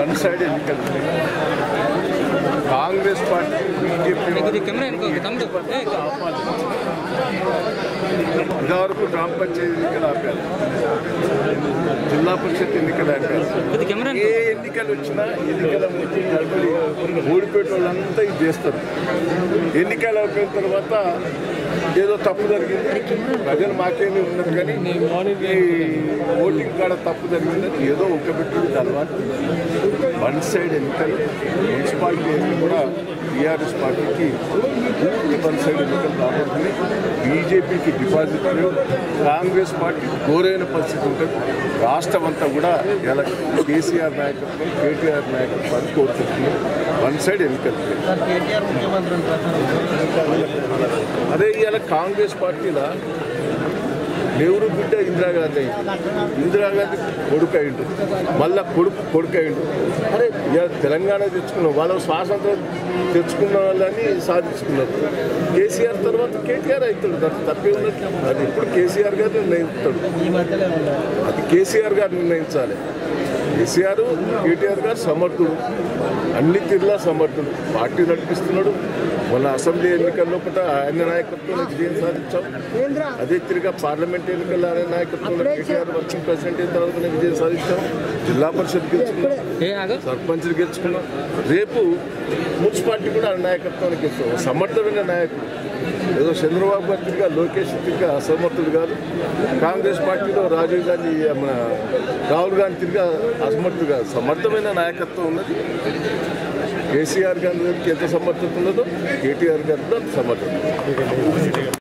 One side ఎన్నికలు Congress party BJP ఇది camera వెనుక తమ్ముడు ఏ, ఇంతవరకు గ్రామ పంచాయతీ ఎన్నికలు ఆపారు జిల్లా పరిషత్ ఎన్నికలు ఆపారు ఇది కెమెరా ఏ ఎన్నికలు వచ్చినా ఎన్నికల ముందు గడపడి ఓడిపోయే వాళ్ళంతా ఇది చేస్తారు ఎన్నికలు అయిపోయిన తర్వాత ఏదో తప్పు జరిగింది ప్రజలు మాకేమీ ఉన్నది కానీ ఈ ఓటింగ్ కాడ తప్పు జరిగిందని ఏదో ఒక పెట్టుడు అలవాటు వన్ సైడ్ ఎన్నికలు మున్సిపాలిటీ ఎన్నికలు కూడా టీఆర్ఎస్ పార్టీకి పూర్తి వన్ సైడ్ ఎన్నికలు రాబోతుంది బీజేపీకి డిపాజిట్ లేవు కాంగ్రెస్ పార్టీ ఘోరైన పరిస్థితి ఉంటుంది రాష్ట్రం అంతా కూడా ఇలా కేసీఆర్ నాయకత్వం కేటీఆర్ నాయకత్వాన్ని కోరుకుంటుంది వన్ సైడ్ ఎన్నికలు సార్ కేటీఆర్ ముఖ్యమంత్రి అని ప్రచారం అదే ఇవాళ కాంగ్రెస్ పార్టీలో నెహ్రూ బిడ్డ ఇందిరాగాంధీ అయింది ఇందిరాగాంధీ కొడుకు అయిండు మళ్ళా కొడుకు కొడుకు అయిండు అరే ఇవాళ తెలంగాణ తెచ్చుకున్నాం వాళ్ళ స్వాతంత్రం తెచ్చుకున్న వాళ్ళని సాధించుకున్నారు కేసీఆర్ తర్వాత కేటీఆర్ అవుతాడు దాంట్లో తప్పే ఉన్నది అది ఇప్పుడు కేసీఆర్ గారు నిర్ణయిస్తాడు ఈ మధ్యలో ఏమన్నా అది కేసీఆర్ గారు నిర్ణయించాలి కేసీఆర్ కేటీఆర్ గారు సమర్థుడు అన్ని తీరులా సమర్థుడు పార్టీ నడిపిస్తున్నాడు మన అసెంబ్లీ ఎన్నికల్లో కూడా ఆయన నాయకత్వంలో విజయం సాధించాం అదే తిరిగా పార్లమెంట్ ఎన్నికల్లో ఆయన నాయకత్వంలో కేటీఆర్ వర్కింగ్ ప్రెసిడెంట్ అయిన తర్వాత విజయం సాధించాం జిల్లా పరిషత్ గెలుచుకున్నాం ఏ ఆగు సర్పంచ్లు గెలుచుకున్నాం రేపు మున్సిపాలిటీ కూడా ఆయన నాయకత్వానికి గెలుస్తాం సమర్థమైన నాయకుడు ఏదో చంద్రబాబు గారి తిరిగా లోకేష్ తిరిగా అసమర్థుడు కాదు కాంగ్రెస్ పార్టీలో రాజీవ్ గాంధీ మన రాహుల్ గాంధీ తిరిగా అసమర్థుడు కాదు సమర్థమైన నాయకత్వం ఉన్నది కేసీఆర్ గారికి ఎంత సమర్థత ఉన్నదో కేటీఆర్ గారికి కూడా అంత సమర్థత ఉంది.